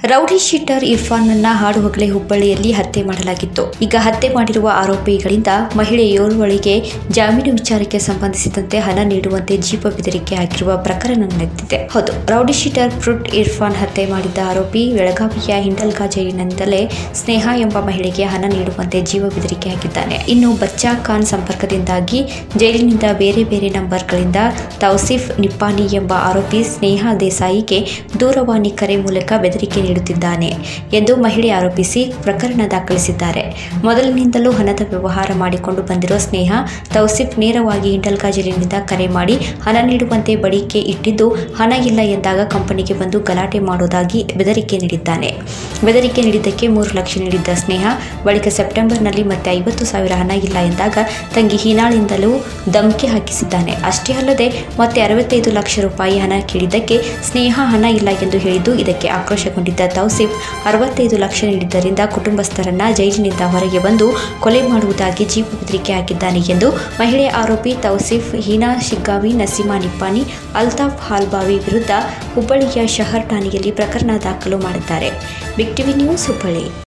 rowdy sheeter ಇರ್ಫಾನ್ನನ್ನ ಹಾಡು ಹೊಗಲೇ ಹುಬ್ಬಳ್ಳಿಯಲ್ಲಿ ಹತ್ಯೆ ಮಾಡಲಾಗಿತ್ತು ಈಗ ಹತ್ಯೆ ಮಾಡಿರುವ ಆರೋಪಿಗಳಿಂದ ಮಹಿಳೆ ಯೋರ್ವಳಿಗೆ ಜಾಮೀನು ವಿಚಾರಕ್ಕೆ ಸಂಬಂಧಿಸಿದಂತೆ ಹಣ ನೀಡುವಂತೆ ಜೀವ ಬೆದರಿಕೆ ಹಾಕಿರುವ ಪ್ರಕರಣ ನಡೆದಿದೆ ಹೌದು ರೌಡಿ ಶೀಟರ್ ಫ್ರುಟ್ ಇರ್ಫಾನ್ ಹತ್ಯೆ ಮಾಡಿದ್ದ ಆರೋಪಿ ಬೆಳಗಾವಿಯ ಹಿಂಡಲ್ಗಾ ಜೈಲಿನಿಂದಲೇ ಸ್ನೇಹ ಎಂಬ ಮಹಿಳೆಗೆ ಹಣ ನೀಡುವಂತೆ ಜೀವ ಬೆದರಿಕೆ ಹಾಕಿದ್ದಾನೆ ಇನ್ನು ಬಚ್ಚಾ ಖಾನ್ ಸಂಪರ್ಕದಿಂದಾಗಿ ಜೈಲಿನಿಂದ ಬೇರೆ ಬೇರೆ ನಂಬರ್ಗಳಿಂದ ತೌಸಿಫ್ ನಿಪ್ಪಾನಿ ಎಂಬ ಆರೋಪಿ ಸ್ನೇಹ ದೇಸಾಯಿಗೆ ದೂರವಾಣಿ ಕರೆ ಮೂಲಕ ಬೆದರಿಕೆ ನೀಡುತ್ತಿದ್ದಾನೆ ಎಂದು ಮಹಿಳೆ ಆರೋಪಿಸಿ ಪ್ರಕರಣ ದಾಖಲಿಸಿದ್ದಾರೆ ಮೊದಲಿನಿಂದಲೂ ಹಣದ ವ್ಯವಹಾರ ಮಾಡಿಕೊಂಡು ಬಂದಿರುವ ಸ್ನೇಹ ತೌಸಿಫ್ ನೇರವಾಗಿ ಹಿಂಡಲ್ಗಾ ಜೈಲಿನಿಂದ ಕರೆ ಮಾಡಿ ಹಣ ನೀಡುವಂತೆ ಬಡಿಕೆ ಇಟ್ಟಿದ್ದು ಹಣ ಇಲ್ಲ ಎಂದಾಗ ಕಂಪನಿಗೆ ಬಂದು ಗಲಾಟೆ ಮಾಡುವುದಾಗಿ ಬೆದರಿಕೆ ನೀಡಿದ್ದಾನೆ ಬೆದರಿಕೆ ನೀಡಿದ್ದಕ್ಕೆ ಮೂರು ಲಕ್ಷ ನೀಡಿದ್ದ ಸ್ನೇಹ ಬಳಿಕ ಸೆಪ್ಟೆಂಬರ್ನಲ್ಲಿ ಮತ್ತೆ ಐವತ್ತು ಸಾವಿರ ಹಣ ಇಲ್ಲ ಎಂದಾಗ ತಂಗಿ ಹೀನಾಳಿಂದಲೂ ಧಮಕಿ ಹಾಕಿಸಿದ್ದಾನೆ ಅಷ್ಟೇ ಅಲ್ಲದೆ ಮತ್ತೆ ಅರವತ್ತೈದು ಲಕ್ಷ ರೂಪಾಯಿ ಹಣ ಕೇಳಿದ್ದಕ್ಕೆ ಸ್ನೇಹ ಹಣ ಇಲ್ಲ ಎಂದು ಹೇಳಿದ್ದು ಇದಕ್ಕೆ ಆಕ್ರೋಶಗೊಂಡಿದ್ದ ತೌಸಿಫ್ ಅರವತ್ತೈದು ಲಕ್ಷ ನೀಡಿದ್ದರಿಂದ ಕುಟುಂಬಸ್ಥರನ್ನ ಜೈಲಿನಿಂದ ಹೊರಗೆ ಬಂದು ಕೊಲೆ ಮಾಡುವುದಾಗಿ ಜೀವ ಬೆದರಿಕೆ ಹಾಕಿದ್ದಾನೆ ಎಂದು ಮಹಿಳೆ ಆರೋಪಿ ತೌಸಿಫ್ ಹೀನಾ ಶಿಗ್ಗಾವಿ ನಸೀಮಾ ನಿಪ್ಪಾನಿ ಅಲ್ತಾಫ್ ಹಾಲ್ಬಾವಿ ವಿರುದ್ಧ ಹುಬ್ಬಳ್ಳಿಯ ಶಹರ್ ಠಾಣೆಯಲ್ಲಿ ಪ್ರಕರಣ ದಾಖಲು ಮಾಡಿದ್ದಾರೆ ಬಿಗ್ ಟಿವಿ ನ್ಯೂಸ್ ಹುಬ್ಬಳ್ಳಿ